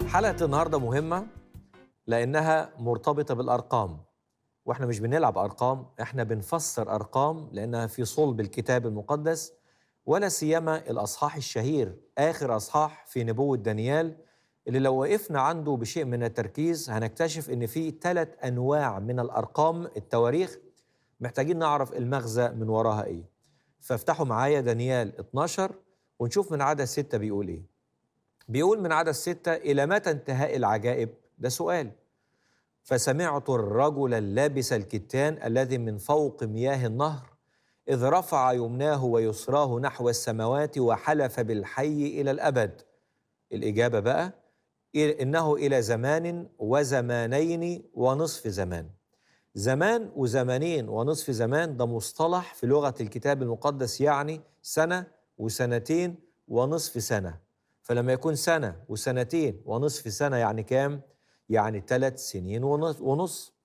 حلقة النهاردة مهمة لأنها مرتبطة بالأرقام وإحنا مش بنلعب أرقام إحنا بنفسر أرقام لأنها في صلب الكتاب المقدس ولا سيما الأصحاح الشهير آخر أصحاح في نبوة دانيال اللي لو وقفنا عنده بشيء من التركيز هنكتشف إن في ثلاث أنواع من الأرقام التواريخ محتاجين نعرف المغزى من وراها إيه فافتحوا معايا دانيال 12 ونشوف من عدد ستة بيقول إيه بيقول من عدد ستة إلى متى انتهاء العجائب؟ ده سؤال فسمعت الرجل اللابس الكتان الذي من فوق مياه النهر إذ رفع يمناه ويسراه نحو السماوات وحلف بالحي إلى الأبد الإجابة بقى إنه إلى زمان وزمانين ونصف زمان زمان وزمانين ونصف زمان ده مصطلح في لغة الكتاب المقدس يعني سنة وسنتين ونصف سنة فلما يكون سنة وسنتين ونصف سنة يعني كام؟ يعني ثلاث سنين ونص